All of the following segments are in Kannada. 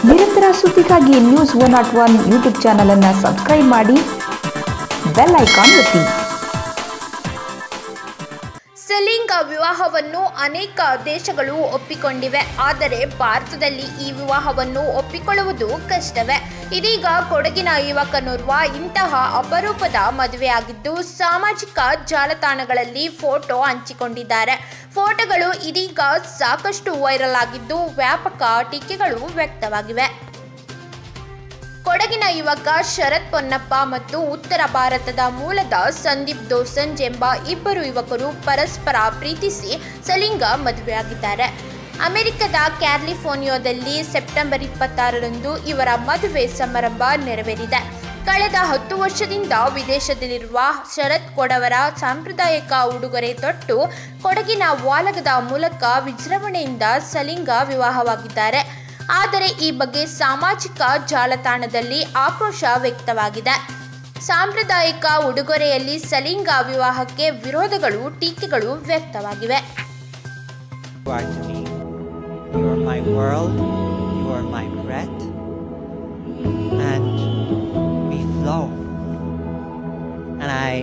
ನಿರಂತರ ಸುದ್ದಿಗಾಗಿ news one not one YouTube ಚಾನಲನ್ನು ಸಬ್ಸ್ಕ್ರೈಬ್ ಮಾಡಿ ಬೆಲ್ ಐಕಾನ್ ಒತ್ತಿ ಸಲಿಂಗ ವಿವಾಹವನ್ನು ಅನೇಕ ದೇಶಗಳು ಒಪ್ಪಿಕೊಂಡಿವೆ ಆದರೆ ಭಾರತದಲ್ಲಿ ಈ ವಿವಾಹವನ್ನು ಒಪ್ಪಿಕೊಳ್ಳುವುದು ಕಷ್ಟವೇ ಇದೀಗ ಕೊಡಗಿನ ಯುವಕನೋರ್ವ ಇಂತಹ ಅಪರೂಪದ ಮದುವೆಯಾಗಿದ್ದು ಸಾಮಾಜಿಕ ಜಾಲತಾಣಗಳಲ್ಲಿ ಫೋಟೋ ಹಂಚಿಕೊಂಡಿದ್ದಾರೆ ಫೋಟೋಗಳು ಇದೀಗ ಸಾಕಷ್ಟು ವೈರಲ್ ಆಗಿದ್ದು ವ್ಯಾಪಕ ಟೀಕೆಗಳು ವ್ಯಕ್ತವಾಗಿವೆ ಕೊಡಗಿನ ಯುವಕ ಶರತ್ ಪೊನ್ನಪ್ಪ ಮತ್ತು ಉತ್ತರ ಭಾರತದ ಮೂಲದ ಸಂದೀಪ್ ದೋಸಂಜ್ ಎಂಬ ಇಬ್ಬರು ಯುವಕರು ಪರಸ್ಪರ ಪ್ರೀತಿಸಿ ಸಲಿಂಗ ಮದುವೆಯಾಗಿದ್ದಾರೆ ಅಮೆರಿಕದ ಕ್ಯಾಲಿಫೋರ್ನಿಯಾದಲ್ಲಿ ಸೆಪ್ಟೆಂಬರ್ ಇಪ್ಪತ್ತಾರರಂದು ಇವರ ಮದುವೆ ಸಮಾರಂಭ ನೆರವೇರಿದೆ ಕಳೆದ ಹತ್ತು ವರ್ಷದಿಂದ ವಿದೇಶದಲ್ಲಿರುವ ಶರತ್ ಕೊಡವರ ಸಾಂಪ್ರದಾಯಿಕ ಉಡುಗೊರೆ ತೊಟ್ಟು ಕೊಡಗಿನ ವಾಲಗದ ಮೂಲಕ ವಿಜೃಂಭಣೆಯಿಂದ ಸಲಿಂಗ ವಿವಾಹವಾಗಿದ್ದಾರೆ ಆದರೆ ಈ ಬಗ್ಗೆ ಸಾಮಾಜಿಕ ಜಾಲತಾಣದಲ್ಲಿ ಆಕ್ರೋಶ ವ್ಯಕ್ತವಾಗಿದೆ ಸಾಂಪ್ರದಾಯಿಕ ಉಡುಗೊರೆಯಲ್ಲಿ ಸಲಿಂಗ ವಿವಾಹಕ್ಕೆ ವಿರೋಧಗಳು ಟೀಕೆಗಳು ವ್ಯಕ್ತವಾಗಿವೆ You are to me. You are my world. You are my breath. And we flow. And I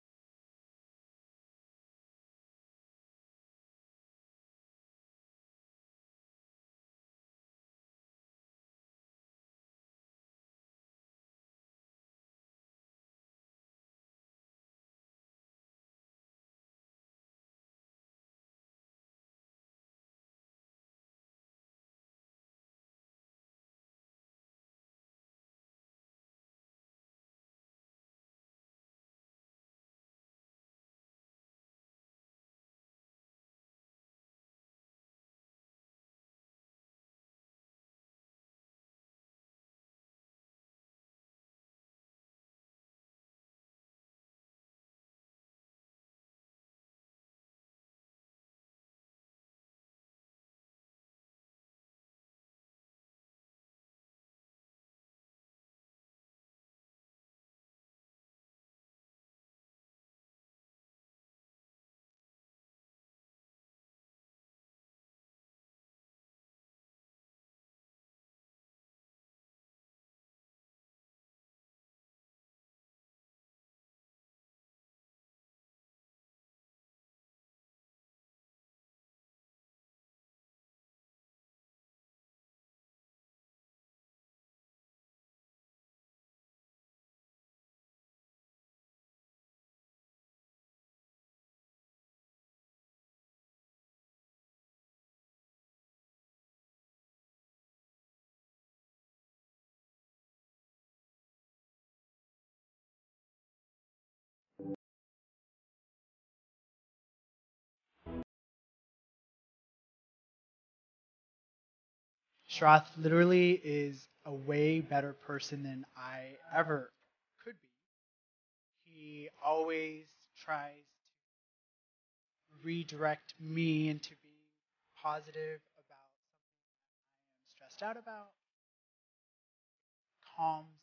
Shroth literally is a way better person than I ever could be. He always tries to redirect me into being positive about something I am stressed out about. Calms